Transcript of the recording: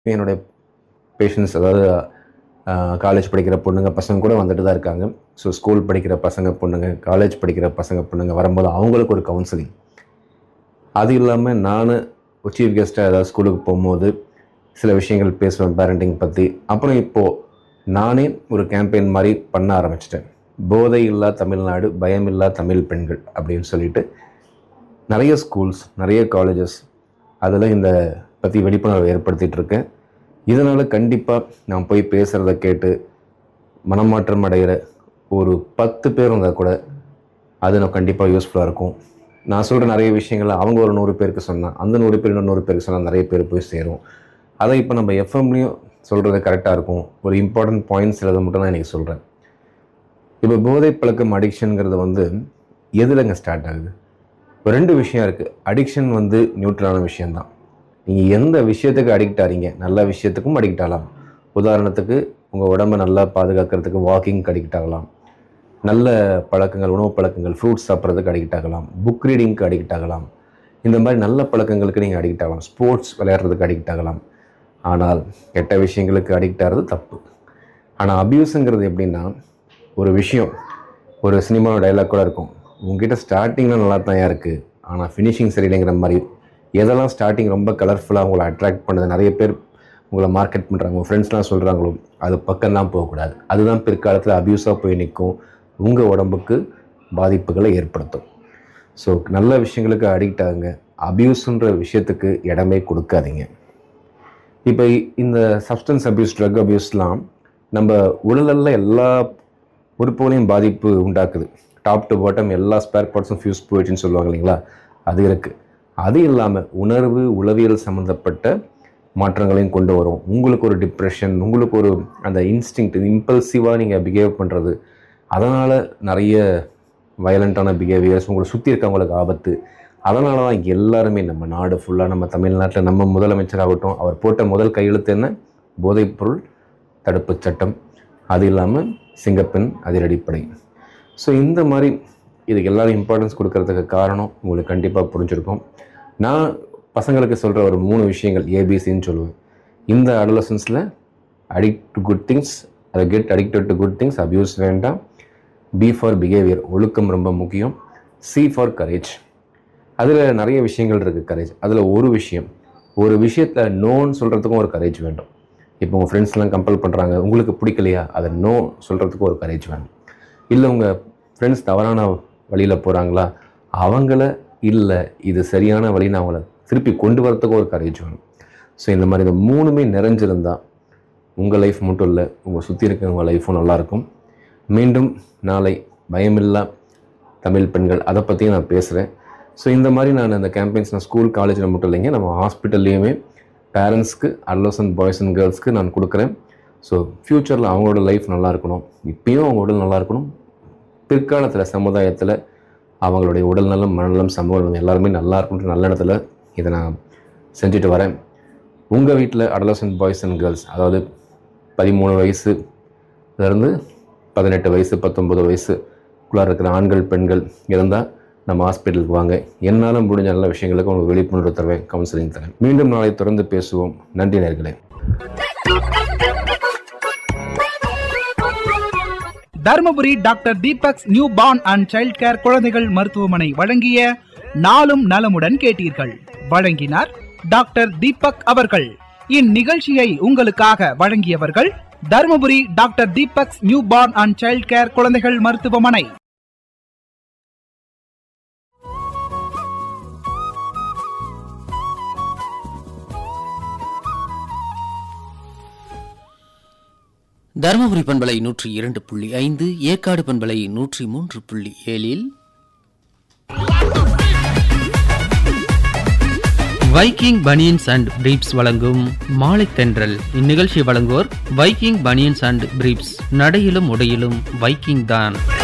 என்னுடைய பேஷண்ட்ஸ் அதாவது காலேஜ் படிக்கிற பொண்ணுங்க பசங்க கூட வந்துட்டு தான் இருக்காங்க ஸோ ஸ்கூல் படிக்கிற பசங்க பொண்ணுங்க காலேஜ் படிக்கிற பசங்க பொண்ணுங்க வரும்போது அவங்களுக்கு ஒரு கவுன்சிலிங் அது இல்லாமல் நான் ஒரு சீஃப் கெஸ்ட்டாக ஏதாவது ஸ்கூலுக்கு போகும்போது சில விஷயங்கள் பேசுவேன் பேரண்டிங் பற்றி அப்புறம் இப்போது நானே ஒரு கேம்பெயின் மாதிரி பண்ண ஆரம்பிச்சிட்டேன் போதை இல்லா தமிழ்நாடு பயமில்லா தமிழ் பெண்கள் அப்படின்னு சொல்லிட்டு நிறைய ஸ்கூல்ஸ் நிறைய காலேஜஸ் அதில் இந்த பற்றி விழிப்புணர்வை ஏற்படுத்திகிட்டு இருக்கேன் இதனால் கண்டிப்பாக நான் போய் பேசுகிறத கேட்டு மனமாற்றம் அடைகிற ஒரு பத்து பேர் இருந்தால் கூட அது நான் கண்டிப்பாக யூஸ்ஃபுல்லாக இருக்கும் நான் சொல்கிற நிறைய விஷயங்களை அவங்க ஒரு நூறு பேருக்கு சொன்னால் அந்த நூறு பேர் இன்னும் நூறு பேருக்கு சொன்னால் நிறைய பேர் போய் சேரும் அதை இப்போ நம்ம எஃப்எம்லேயும் சொல்கிறது கரெக்டாக இருக்கும் ஒரு இம்பார்ட்டன்ட் பாயிண்ட்ஸ் சிலதை மட்டும் நான் இன்றைக்கி சொல்கிறேன் இப்போ போதை பழக்கம் அடிக்ஷனுங்கிறது வந்து எதுலங்க ஸ்டார்ட் ஆகுது இப்போ ரெண்டு விஷயம் இருக்குது அடிக்ஷன் வந்து நியூட்ரலான விஷயந்தான் நீங்கள் எந்த விஷயத்துக்கு அடிக்ட் ஆகிறீங்க நல்ல விஷயத்துக்கும் அடிக்ட் ஆகலாம் உதாரணத்துக்கு உங்கள் உடம்பை நல்லா பாதுகாக்கிறதுக்கு வாக்கிங்க்கு அடிக்ட் ஆகலாம் நல்ல பழக்கங்கள் உணவு பழக்கங்கள் ஃப்ரூட்ஸ் சாப்பிட்றதுக்கு அடிக்ட் ஆகலாம் புக் ரீடிங்க்கு அடிக்ட் ஆகலாம் இந்த மாதிரி நல்ல பழக்கங்களுக்கு நீங்கள் அடிக்ட் ஆகலாம் ஸ்போர்ட்ஸ் விளையாடுறதுக்கு அடிக்ட் ஆகலாம் ஆனால் கெட்ட விஷயங்களுக்கு அடிக்ட் ஆகிறது தப்பு ஆனால் அபியூஸுங்கிறது எப்படின்னா ஒரு விஷயம் ஒரு சினிமாவோட டைலாக் கூட இருக்கும் உங்ககிட்ட ஸ்டார்டிங்கில் நல்லா தான் இருக்குது ஆனால் ஃபினிஷிங் சரியில்லைங்கிற மாதிரி எதெல்லாம் ஸ்டார்டிங் ரொம்ப கலர்ஃபுல்லாக உங்களை அட்ராக்ட் பண்ணுது நிறைய பேர் உங்களை மார்க்கெட் பண்ணுறாங்க உங்கள் ஃப்ரெண்ட்ஸ்லாம் சொல்கிறாங்களோ அது பக்கம் தான் போகக்கூடாது அதுதான் பிற்காலத்தில் அப்யூஸாக போய் நிற்கும் உங்கள் உடம்புக்கு பாதிப்புகளை ஏற்படுத்தும் ஸோ நல்ல விஷயங்களுக்கு அடிக்ட் ஆகுங்க அப்யூஸுன்ற விஷயத்துக்கு இடமே கொடுக்காதீங்க இப்போ இந்த சப்ஸ்டன்ஸ் அப்யூஸ் ட்ரக் அப்யூஸ்லாம் நம்ம உடலில் எல்லா உறுப்புகளையும் பாதிப்பு உண்டாக்குது டாப் டு பாட்டம் எல்லா ஸ்பேர் பார்ட்ஸும் ஃபியூஸ் போயிடுச்சுன்னு சொல்லுவாங்க இல்லைங்களா அது இருக்குது அது இல்லாமல் உணர்வு உளவியல் சம்மந்தப்பட்ட மாற்றங்களையும் கொண்டு வரும் உங்களுக்கு ஒரு டிப்ரெஷன் உங்களுக்கு ஒரு அந்த இன்ஸ்டிங்க்ட் இம்பல்சிவாக நீங்கள் பிஹேவ் பண்ணுறது அதனால் நிறைய வயலண்ட்டான பிஹேவியர்ஸ் உங்களை சுற்றி இருக்கவங்களுக்கு ஆபத்து அதனால தான் எல்லாருமே நம்ம நாடு ஃபுல்லாக நம்ம தமிழ்நாட்டில் நம்ம முதலமைச்சராகட்டும் அவர் போட்ட முதல் கையெழுத்து என்ன போதைப்பொருள் தடுப்புச் சட்டம் அது இல்லாமல் சிங்கப்பெண் அதிரடிப்படை ஸோ இந்த மாதிரி இதுக்கு எல்லாரும் இம்பார்ட்டன்ஸ் கொடுக்கறதுக்கு காரணம் உங்களுக்கு கண்டிப்பாக புரிஞ்சிருக்கும் நான் பசங்களுக்கு சொல்கிற ஒரு மூணு விஷயங்கள் ஏபிசின்னு சொல்லுவேன் இந்த அடலசன்ஸில் அடிக்ட் டு குட் திங்ஸ் அதை get addicted to good things abuse வேண்டாம் பி ஃபார் பிஹேவியர் ஒழுக்கம் ரொம்ப முக்கியம் சி ஃபார் கரேஜ் அதில் நிறைய விஷயங்கள் இருக்குது கரேஜ் அதில் ஒரு விஷயம் ஒரு விஷயத்தை நோன்னு சொல்கிறதுக்கும் ஒரு கரேஜ் வேண்டும் இப்போ உங்கள் ஃப்ரெண்ட்ஸ்லாம் கம்பல் பண்ணுறாங்க உங்களுக்கு பிடிக்கலையா அதை நோ சொல்கிறதுக்கும் ஒரு கரேஜ் வேணும் இல்லை உங்கள் ஃப்ரெண்ட்ஸ் தவறான வழியில் போகிறாங்களா அவங்கள இல்லை இது சரியான வழின்னு அவங்கள திருப்பி கொண்டு வரத்துக்கும் ஒரு கரேஜ் வேணும் ஸோ இந்த மாதிரி இந்த மூணுமே நிறைஞ்சிருந்தால் உங்கள் லைஃப் மட்டும் இல்லை உங்கள் சுற்றி இருக்கிறவங்க லைஃப்பும் நல்லாயிருக்கும் மீண்டும் நாளை பயமில்லா தமிழ் பெண்கள் அதை பற்றியும் நான் பேசுகிறேன் ஸோ இந்த மாதிரி நான் அந்த கேம்பெயின்ஸ் நான் ஸ்கூல் காலேஜில் மட்டும் இல்லைங்க நம்ம ஹாஸ்பிட்டல்லையுமே பேரண்ட்ஸ்க்கு அட்லோசன்ட் பாய்ஸ் அண்ட் கேர்ள்ஸ்க்கு நான் கொடுக்குறேன் ஸோ ஃப்யூச்சரில் அவங்களோட லைஃப் நல்லா இருக்கணும் இப்பயும் அவங்க உடல் நல்லா இருக்கணும் பிற்காலத்தில் சமுதாயத்தில் அவங்களுடைய உடல் நலம் மனநலம் சமூக நலம் எல்லாருமே நல்லா இருக்கணுன்ற நல்ல இடத்துல இதை நான் செஞ்சுட்டு வரேன் உங்கள் வீட்டில் அடலசன்ட் பாய்ஸ் அண்ட் கேர்ள்ஸ் அதாவது பதிமூணு வயசுலேருந்து பதினெட்டு வயசு பத்தொம்பது வயசுக்குள்ளார இருக்கிற ஆண்கள் பெண்கள் இருந்தால் நம்ம ஹாஸ்பிட்டலுக்கு வாங்க என்னால் முடிஞ்ச நல்ல விஷயங்களுக்கு உங்களுக்கு விழிப்புணர்வு தருவேன் கவுன்சிலிங் தரேன் மீண்டும் நாளை தொடர்ந்து பேசுவோம் நன்றி நேர்களே Dharmapuri doctor Deepak's new born and child care குழந்தைகள் மருத்துவமனை வழங்கிய நாளும் நலமுடன் கேட்டீர்கள் வழங்கினார் டாக்டர் தீபக் அவர்கள் இந்நிகழ்ச்சியை உங்களுக்காக வழங்கியவர்கள் Dharmapuri doctor Deepak's new born and child care குழந்தைகள் மருத்துவமனை தருமபுரி பண்பலை நூற்றி இரண்டு புள்ளி ஐந்து ஏற்காடு பண்பலை நூற்றி மூன்று புள்ளி ஏழில் வைக்கிங் பனியன்ஸ் அண்ட் பிரீப்ஸ் வழங்கும் மாலை தென்றல் இந்நிகழ்ச்சி வழங்குவோர் வைக்கிங் பனியன்ஸ் அண்ட் பிரீப்ஸ் நடையிலும் உடையிலும் வைக்கிங் தான்